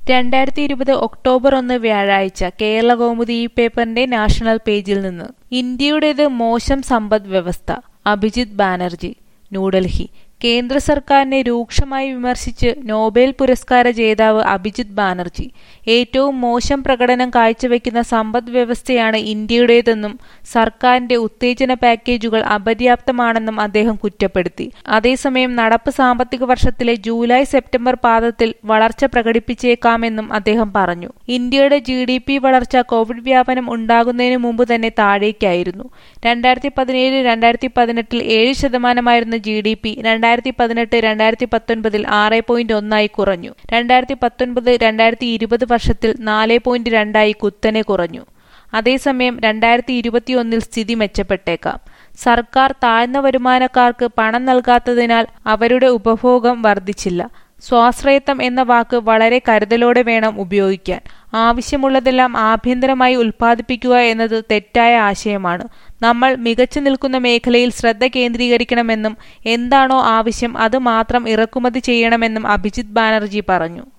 രണ്ടായിരത്തി ഇരുപത് ഒക്ടോബർ ഒന്ന് വ്യാഴാഴ്ച കേരള കൗമുദി ഈ പേപ്പറിന്റെ നാഷണൽ പേജിൽ നിന്ന് ഇന്ത്യയുടേത് മോശം സമ്പദ് വ്യവസ്ഥ അഭിജിത് ബാനർജി ന്യൂഡൽഹി കേന്ദ്ര സർക്കാരിനെ രൂക്ഷമായി വിമർശിച്ച് നോബൽ പുരസ്കാര ജേതാവ് അഭിജിത് ബാനർജി ഏറ്റവും മോശം പ്രകടനം കാഴ്ചവെക്കുന്ന സമ്പദ് വ്യവസ്ഥയാണ് ഇന്ത്യയുടേതെന്നും സർക്കാരിന്റെ ഉത്തേജന പാക്കേജുകൾ അപര്യാപ്തമാണെന്നും അദ്ദേഹം കുറ്റപ്പെടുത്തി അതേസമയം നടപ്പ് സാമ്പത്തിക വർഷത്തിലെ ജൂലൈ സെപ്റ്റംബർ പാദത്തിൽ വളർച്ച പ്രകടിപ്പിച്ചേക്കാമെന്നും അദ്ദേഹം പറഞ്ഞു ഇന്ത്യയുടെ ജി ഡി പി വളർച്ച കോവിഡ് വ്യാപനം ഉണ്ടാകുന്നതിന് മുമ്പ് തന്നെ താഴേക്കായിരുന്നു രണ്ടായിരത്തി പതിനേഴ് രണ്ടായിരത്തി പതിനെട്ടിൽ ഏഴ് ശതമാനമായിരുന്ന ജി ഡി പി രണ്ടായിരത്തി പതിനെട്ട് രണ്ടായിരത്തി പത്തൊൻപതിൽ ആറ് പോയിന്റ് ഒന്നായി കുറഞ്ഞു രണ്ടായിരത്തി പത്തൊൻപത് രണ്ടായിരത്തി ഇരുപത് വർഷത്തിൽ നാല് പോയിന്റ് രണ്ടായി കുത്തനെ കുറഞ്ഞു അതേസമയം രണ്ടായിരത്തി ഇരുപത്തിയൊന്നിൽ സ്ഥിതി മെച്ചപ്പെട്ടേക്കാം സർക്കാർ താഴ്ന്ന വരുമാനക്കാർക്ക് പണം നൽകാത്തതിനാൽ അവരുടെ ഉപഭോഗം വർദ്ധിച്ചില്ല സ്വാശ്രയത്വം എന്ന വാക്ക് വളരെ കരുതലോടെ വേണം ഉപയോഗിക്കാൻ ആവശ്യമുള്ളതെല്ലാം ആഭ്യന്തരമായി ഉൽപ്പാദിപ്പിക്കുക എന്നത് തെറ്റായ ആശയമാണ് നമ്മൾ മികച്ചു നിൽക്കുന്ന മേഖലയിൽ ശ്രദ്ധ കേന്ദ്രീകരിക്കണമെന്നും എന്താണോ ആവശ്യം അത് മാത്രം ഇറക്കുമതി ചെയ്യണമെന്നും അഭിജിത് ബാനർജി പറഞ്ഞു